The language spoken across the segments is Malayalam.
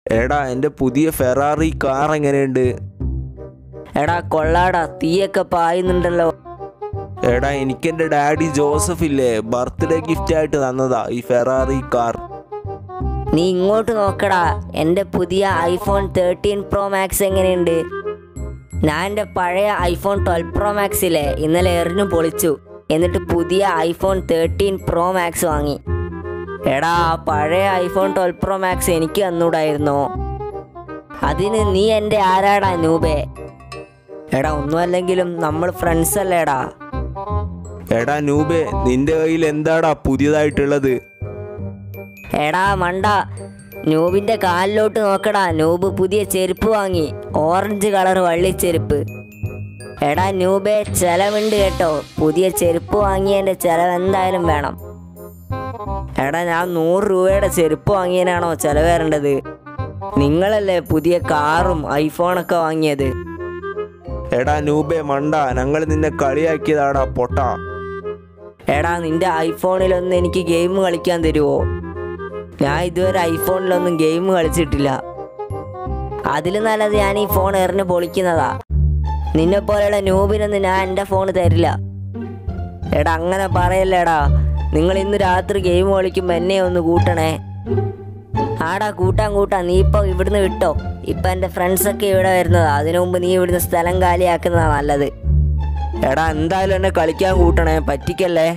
എടാ എൻ്റെ പുതിയ ഫെറാറി കാർ എങ്ങനെയുണ്ട് എടാ കൊള്ളാടാ തീയൊക്കെ പായുന്നുണ്ടല്ലോ എടാ എനിക്കെൻ്റെ ഡാഡി ജോസഫ് ഇല്ലേ ബർത്ത്ഡേ ഗിഫ്റ്റ് ആയിട്ട് തന്നതാ ഈ ഫെറാറി കാർ നീ ഇങ്ങോട്ട് നോക്കടാ എൻ്റെ പുതിയ ഐഫോൺ തേർട്ടീൻ പ്രോ മാക്സ് എങ്ങനെയുണ്ട് ഞാൻ എൻ്റെ പഴയ ഐഫോൺ ട്വൽവ് പ്രോ മാക്സിലെ ഇന്നലെ എറിഞ്ഞു പൊളിച്ചു എന്നിട്ട് പുതിയ ഐഫോൺ തേർട്ടീൻ പ്രോ മാക്സ് വാങ്ങി എടാ ആ പഴയ ഐഫോൺ ട്വൽവ് പ്രോ മാക്സ് എനിക്ക് തന്നൂടായിരുന്നോ അതിന് നീ എൻ്റെ ആരാടാ നൂബേ എടാ ഒന്നുമല്ലെങ്കിലും നമ്മൾ ഫ്രണ്ട്സ് അല്ലേടാ എടാ നൂബേ നിന്റെ കയ്യിൽ എന്താടാ പുതിയതായിട്ടുള്ളത് എടാ മണ്ട നൂബിന്റെ കാലിലോട്ട് നോക്കടാ നൂബ് പുതിയ ചെരുപ്പ് വാങ്ങി ഓറഞ്ച് കളർ വള്ളിച്ചെരുപ്പ് എടാ നൂബെ ചെലവുണ്ട് കേട്ടോ പുതിയ ചെരുപ്പ് വാങ്ങിയതിന്റെ ചെലവ് എന്തായാലും വേണം എടാ ഞാൻ നൂറ് രൂപയുടെ ചെരുപ്പ് വാങ്ങിയതിനാണോ ചെലവ് വരേണ്ടത് നിങ്ങളല്ലേ പുതിയ കാറും ഐഫോണൊക്കെ വാങ്ങിയത് എടാ നൂബേ മണ്ട ഞങ്ങൾ നിന്നെ കളിയാക്കിയതാടാ പൊട്ട എടാ നിന്റെ ഐഫോണിലൊന്ന് എനിക്ക് ഗെയിം കളിക്കാൻ തരുമോ ഞാൻ ഇതുവരെ ഐഫോണിലൊന്നും ഗെയിം കളിച്ചിട്ടില്ല അതിൽ നല്ലത് ഞാൻ ഈ ഫോൺ എറിഞ്ഞ് പൊളിക്കുന്നതാ നിന്നെ പോലെയുള്ള നൂബിനൊന്നും ഞാൻ എൻ്റെ ഫോൺ തരില്ല എടാ അങ്ങനെ പറയല്ലേടാ നിങ്ങൾ ഇന്ന് രാത്രി ഗെയിം കളിക്കുമ്പോൾ എന്നെ ഒന്ന് കൂട്ടണേ ആടാ കൂട്ടാൻ കൂട്ടാൻ നീ ഇപ്പോൾ ഇവിടുന്ന് വിട്ടോ ഇപ്പം എൻ്റെ ഫ്രണ്ട്സൊക്കെ ഇവിടെ വരുന്നതാ അതിനു മുമ്പ് നീ ഇവിടുന്ന് സ്ഥലം കാലിയാക്കുന്നതാ നല്ലത് എടാ എന്തായാലും എന്നെ കളിക്കാൻ കൂട്ടണേ പറ്റിക്കല്ലേ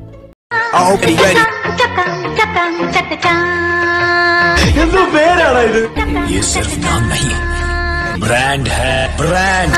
ये सिर्फ नाम नहीं ब्रांड है ब्रांड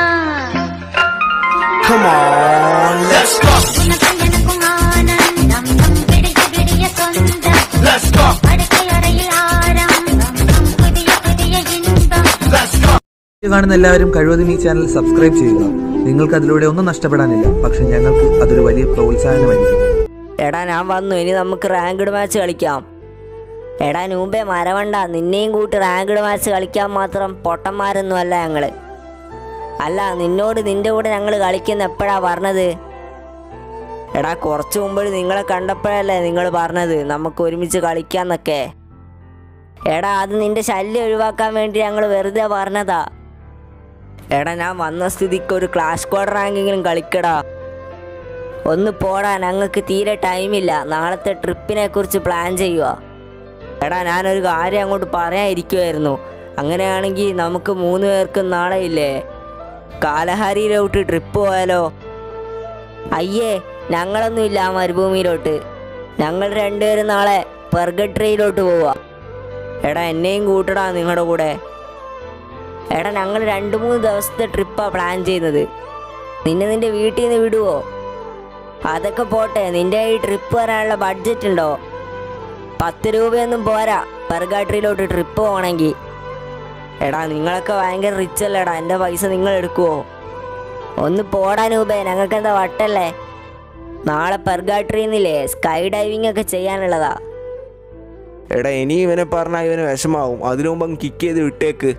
വീഡിയോ കാണുന്ന എല്ലാവരും കഴിവതും ഈ ചാനൽ സബ്സ്ക്രൈബ് ചെയ്യുക നിങ്ങൾക്ക് അതിലൂടെ ഒന്നും നഷ്ടപ്പെടാനില്ല പക്ഷെ ഞങ്ങൾക്ക് അതൊരു വലിയ പ്രോത്സാഹനമായിരിക്കും എടാ ഞാൻ വന്നു ഇനി നമുക്ക് റാങ്ക്ഡ് മാച്ച് കളിക്കാം എടാ നൂമ്പേ മരവണ്ട നിന്നെയും കൂട്ടി റാങ്ക്ഡ് മാച്ച് കളിക്കാൻ മാത്രം പൊട്ടന്മാരൊന്നും അല്ല ഞങ്ങള് അല്ല നിന്നോട് നിന്റെ കൂടെ ഞങ്ങൾ കളിക്കുന്ന എപ്പോഴാ പറഞ്ഞത് എടാ കുറച്ച് മുമ്പ് നിങ്ങളെ കണ്ടപ്പോഴല്ലേ നിങ്ങൾ പറഞ്ഞത് നമുക്ക് ഒരുമിച്ച് കളിക്കാന്നൊക്കെ എടാ അത് നിന്റെ ശല്യം ഒഴിവാക്കാൻ വേണ്ടി ഞങ്ങൾ വെറുതെ പറഞ്ഞതാ എടാ ഞാൻ വന്ന സ്ഥിതിക്ക് ഒരു ക്ലാസ് സ്ക്വാഡ് റാങ്കിങ്ങിലും കളിക്കടാ ഒന്ന് പോടാ ഞങ്ങൾക്ക് തീരെ ടൈമില്ല നാളത്തെ ട്രിപ്പിനെ കുറിച്ച് പ്ലാൻ ചെയ്യുക എടാ ഞാനൊരു കാര്യം അങ്ങോട്ട് പറയാനിരിക്കുമായിരുന്നു അങ്ങനെയാണെങ്കിൽ നമുക്ക് മൂന്ന് പേർക്കും നാളെ ഇല്ലേ കാലഹാരിയിലോട്ട് ട്രിപ്പ് പോയാലോ അയ്യേ ഞങ്ങളൊന്നുമില്ല ആ മരുഭൂമിയിലോട്ട് ഞങ്ങൾ രണ്ടുപേരും നാളെ പെർഗട്രിയിലോട്ട് പോവാ എടാ എന്നെയും കൂട്ടടാ നിങ്ങളുടെ കൂടെ എടാ ഞങ്ങൾ രണ്ട് മൂന്ന് ദിവസത്തെ ട്രിപ്പാ പ്ലാൻ ചെയ്യുന്നത് നിന്നെ നിന്റെ വീട്ടിൽ നിന്ന് വിടുവോ അതൊക്കെ പോട്ടെ നിന്റെ ഈ ട്രിപ്പ് വരാനുള്ള ബഡ്ജറ്റ് ഉണ്ടോ പത്ത് രൂപയൊന്നും പോരാ പെർഗാട്രിയിലോട്ട് ട്രിപ്പ് പോകണമെങ്കിൽ എടാ നിങ്ങളൊക്കെ ഭയങ്കര റിച്ച് അല്ലേടാ എൻ്റെ പൈസ നിങ്ങൾ എടുക്കുവോ ഒന്ന് പോടാ രൂപേ ഞങ്ങൾക്ക് എന്താ വട്ടല്ലേ നാളെ പെർഗാട്രിന്നില്ലേ സ്കൈ ഡൈവിംഗ് ഒക്കെ ചെയ്യാനുള്ളതാ എടാ ഇനി ഇവനെ പറഞ്ഞാൽ ഇവന് വിഷമാവും അതിനു മുമ്പ് അങ്ങ് കിക്ക് ചെയ്ത് വിട്ടേക്ക്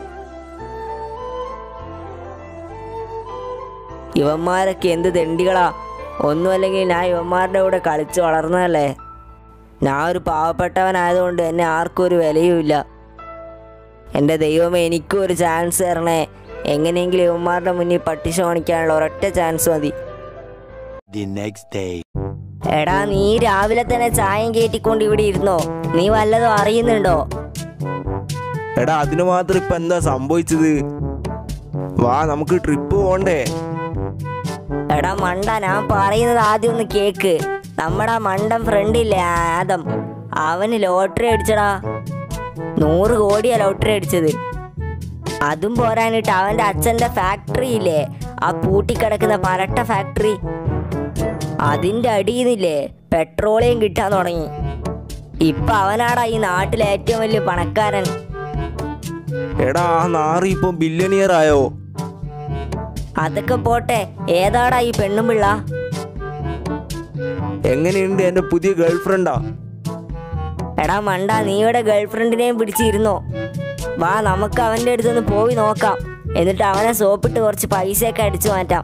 ഇവന്മാരൊക്കെ എന്ത് തെണ്ടികളാ ഒന്നുമല്ലെങ്കിൽ ഞാൻ ഇവന്മാരുടെ കൂടെ കളിച്ച് വളർന്നതല്ലേ ഞാൻ ഒരു പാവപ്പെട്ടവനായതുകൊണ്ട് എന്നെ ആർക്കും ഒരു വിലയുമില്ല എൻ്റെ ദൈവമേ എനിക്കും ഒരു ചാൻസ് തരണേ എങ്ങനെയെങ്കിലും ഇവന്മാരുടെ മുന്നിൽ പട്ടിഷ കാണിക്കാനുള്ള ഒരൊറ്റ ചാൻസ് മതി The next day. എടാ നീ രാവിലെ തന്നെ ചായം കയറ്റിക്കൊണ്ട് ഇവിടെ ഇരുന്നോ നീ വല്ലതും അറിയുന്നുണ്ടോ എടാ അതിന് മാത്രം ഇപ്പൊ എന്താ സംഭവിച്ചത് വാ നമുക്ക് ട്രിപ്പ് പോണ്ടേ എടാ മണ്ട ഞാൻ പറയുന്നത് ആദ്യം ഒന്ന് കേക്ക് നമ്മുടെ ആ മണ്ടൻ ഫ്രണ്ടില്ലേ ആ ആദം അവന് ലോട്ടറി അടിച്ചടാ നൂറ് കോടിയാ ലോട്ടറി അടിച്ചത് അതും പോരാനിട്ട് അവന്റെ അച്ഛന്റെ ഫാക്ടറി ഇല്ലേ ആ പൂട്ടിക്കിടക്കുന്ന പരട്ട ഫാക്ടറി അതിന്റെ അടിയിന്നില്ലേ പെട്രോളിയം കിട്ടാൻ തുടങ്ങി ഇപ്പൊ അവനാടാ ഈ നാട്ടിലെ ഏറ്റവും വലിയ പണക്കാരൻ എടാ ആ നാറി ഇപ്പൊ ബില്യണിയർ ആയോ അതൊക്കെ പോട്ടെ ഏതാടാ ഈ പെണ്ണും പിള്ള എങ്ങനെയുണ്ട് എന്റെ പുതിയ ഗേൾഫ്രണ്ടാ എടാ മണ്ട നീയുടെ ഗേൾഫ്രണ്ടിനെയും പിടിച്ചിരുന്നോ വാ നമുക്ക് അവൻ്റെ അടുത്തൊന്ന് പോയി നോക്കാം എന്നിട്ട് അവനെ സോപ്പിട്ട് കുറച്ച് പൈസയൊക്കെ അടിച്ചു മാറ്റാം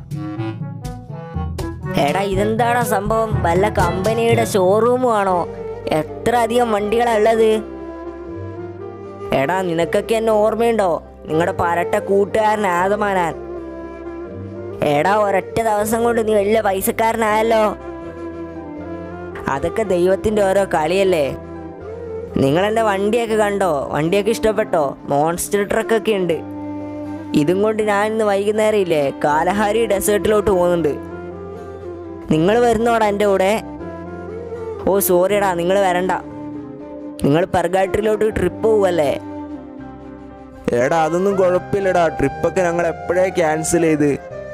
എടാ ഇതെന്താടാ സംഭവം വല്ല കമ്പനിയുടെ ഷോറൂമും ആണോ എത്ര അധികം വണ്ടികളാ ഉള്ളത് എടാ നിനക്കൊക്കെ എന്നെ ഓർമ്മയുണ്ടോ നിങ്ങളുടെ പരട്ട കൂട്ടുകാരൻ ആദമാനാൻ എടാ ഒരൊറ്റ ദിവസം കൊണ്ട് നീ വലിയ പൈസക്കാരനായല്ലോ അതൊക്കെ ദൈവത്തിന്റെ ഓരോ കളിയല്ലേ നിങ്ങൾ എൻ്റെ വണ്ടിയൊക്കെ കണ്ടോ വണ്ടിയൊക്കെ ഇഷ്ടപ്പെട്ടോ മോൺസ്റ്റർ ട്രക്കൊക്കെ ഉണ്ട് ഇതും കൊണ്ട് ഞാൻ ഇന്ന് വൈകുന്നേരം ഇല്ലേ കാലഹാരി ഡെസേർട്ടിലോട്ട് പോകുന്നുണ്ട് നിങ്ങൾ വരുന്നോടാ എൻ്റെ കൂടെ ഓ സോറിയടാ നിങ്ങൾ വരണ്ട നിങ്ങൾ പെർഗാട്രിയിലോട്ട് ട്രിപ്പ് പോവല്ലേ എടാ അതൊന്നും കുഴപ്പമില്ലടാ ട്രിപ്പൊക്കെ ഞങ്ങൾ എപ്പോഴേ ക്യാൻസൽ ചെയ്ത്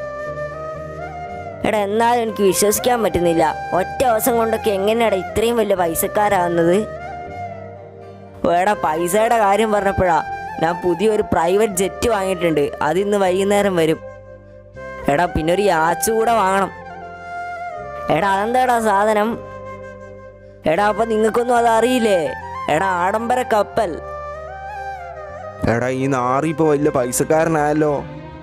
എടാ എന്നാലും എനിക്ക് വിശ്വസിക്കാൻ പറ്റുന്നില്ല ഒറ്റ ദിവസം കൊണ്ടൊക്കെ എങ്ങനെയാടാ ഇത്രയും വലിയ പൈസക്കാരാവുന്നത് ഓ, എടാ പൈസയുടെ കാര്യം പറഞ്ഞപ്പോഴാ ഞാൻ പുതിയൊരു പ്രൈവറ്റ് ജെറ്റ് വാങ്ങിയിട്ടുണ്ട് അത് ഇന്ന് വൈകുന്നേരം വരും എടാ പിന്നെ ഒരു യാച്ച് കൂടെ വാങ്ങണം എടാ അതെന്താടാ സാധനം എടാ അപ്പൊ നിങ്ങൾക്കൊന്നും അത് അറിയില്ലേ എടാ ആഡംബര കപ്പൽ എടാ ഈ നാറി ഇപ്പൊ വലിയ പൈസക്കാരനായല്ലോ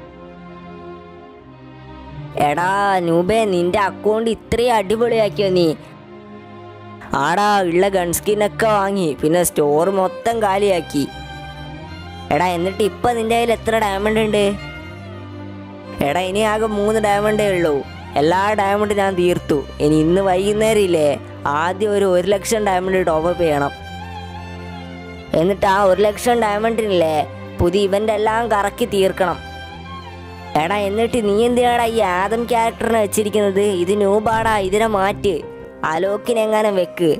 എടാ നൂബേ നിന്റെ അക്കൗണ്ട് ഇത്രയും അടിപൊളിയാക്കിയോ നീ ആടാ ഉള്ള ഗൺ സ്കിന്നൊക്കെ വാങ്ങി പിന്നെ സ്റ്റോർ മൊത്തം കാലിയാക്കി എടാ എന്നിട്ട് ഇപ്പൊ നിന്റെ കയ്യിൽ എത്ര ഡയമണ്ട് ഉണ്ട് എടാ ഇനി ആകെ മൂന്ന് ഡയമണ്ടേ ഉള്ളൂ എല്ലാ ഡയമണ്ട് ഞാൻ തീർത്തു ഇനി ഇന്ന് വൈകുന്നേരം ഇല്ലേ ആദ്യം ഒരു ഒരു ലക്ഷം ഡയമണ്ട് ടോപ്പപ്പ് ചെയ്യണം എന്നിട്ട് ആ ഒരു ലക്ഷം ഡയമണ്ടിനില്ലേ പുതിയ ഇവന്റ് എല്ലാം കറക്കി തീർക്കണം എടാ എന്നിട്ട് നീ എന്തിനാടാ ഈ ആദം ക്യാരക്ടറിനെ വെച്ചിരിക്കുന്നത് ഇത് നൂബാടാ ഇതിനെ മാറ്റ് അലോക്കിനെങ്ങാനും വെക്ക്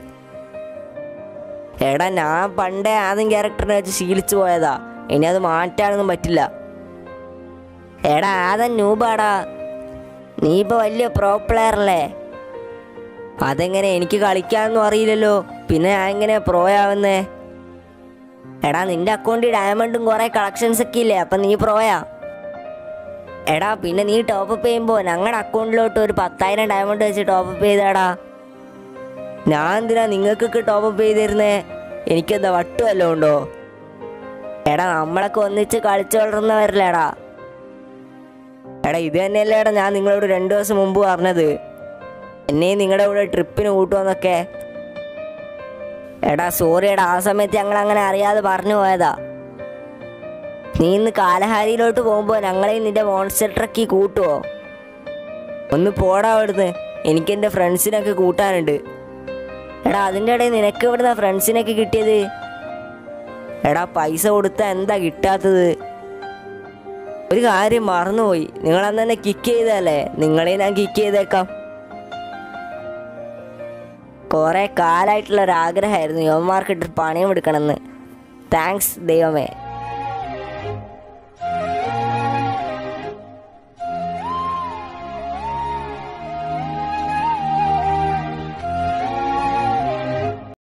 എടാ ഞാൻ പണ്ടേ ആദം ക്യാരക്ടറിനെ വെച്ച് ശീലിച്ചു പോയതാ ഇനി അത് മാറ്റാനൊന്നും പറ്റില്ല എടാ ആദം നൂബാടാ നീ ഇപ്പൊ വലിയ പ്രോ പ്ലെയർ അല്ലേ അതെങ്ങനെ എനിക്ക് കളിക്കാനൊന്നും അറിയില്ലല്ലോ പിന്നെ ഞാൻ എങ്ങനെ പ്രോ ആവുന്നേ എടാ നിന്റെ അക്കൗണ്ടിൽ ഡയമണ്ടും കുറെ കളക്ഷൻസ് ഒക്കെ ഇല്ലേ അപ്പൊ നീ പ്രോയാ എടാ പിന്നെ നീ ടോപ്പപ്പ് ചെയ്യുമ്പോൾ ഞങ്ങളുടെ അക്കൗണ്ടിലോട്ട് ഒരു പത്തായിരം ഡയമണ്ട് വെച്ച് ടോപ്പപ്പ് ചെയ്താടാ ഞാൻ എന്തിനാ നിങ്ങൾക്കൊക്കെ ടോപ്പപ്പ് ചെയ്തിരുന്നേ എനിക്കെന്താ വട്ടു വല്ലതും ഉണ്ടോ എടാ നമ്മളൊക്കെ ഒന്നിച്ച് കളിച്ചു വളർന്നവരല്ലേടാ എടാ ഇത് തന്നെയല്ലേടാ ഞാൻ നിങ്ങളോട് രണ്ടു ദിവസം മുമ്പ് പറഞ്ഞത് എന്നെയും നിങ്ങളുടെ കൂടെ ട്രിപ്പിന് കൂട്ടുമെന്നൊക്കെ എടാ സോറി എടാ ആ സമയത്ത് ഞങ്ങൾ അങ്ങനെ അറിയാതെ പറഞ്ഞു പോയതാ നീ ഇന്ന് കാലഹാരിയിലോട്ട് പോകുമ്പോൾ ഞങ്ങളെയും നിന്റെ മോൺസ്റ്റർ ട്രക്കി കൂട്ടുവോ ഒന്ന് പോടാ അവിടുന്ന് എനിക്ക് എൻ്റെ ഫ്രണ്ട്സിനൊക്കെ കൂട്ടാനുണ്ട് എടാ അതിൻ്റെ ഇടയിൽ നിനക്ക് ഇവിടുന്ന് ഫ്രണ്ട്സിനൊക്കെ കിട്ടിയത് എടാ പൈസ കൊടുത്താൽ എന്താ കിട്ടാത്തത് ഒരു കാര്യം മറന്നുപോയി നിങ്ങൾ അന്ന് തന്നെ കിക്ക് ചെയ്തതല്ലേ നിങ്ങളെ ഞാൻ കിക്ക് ചെയ്തേക്കാം കുറെ കാലായിട്ടുള്ള ഒരു ആഗ്രഹമായിരുന്നു യുവന്മാർക്ക് ഇട്ട് പണിയും എടുക്കണമെന്ന് താങ്ക്സ് ദൈവമേ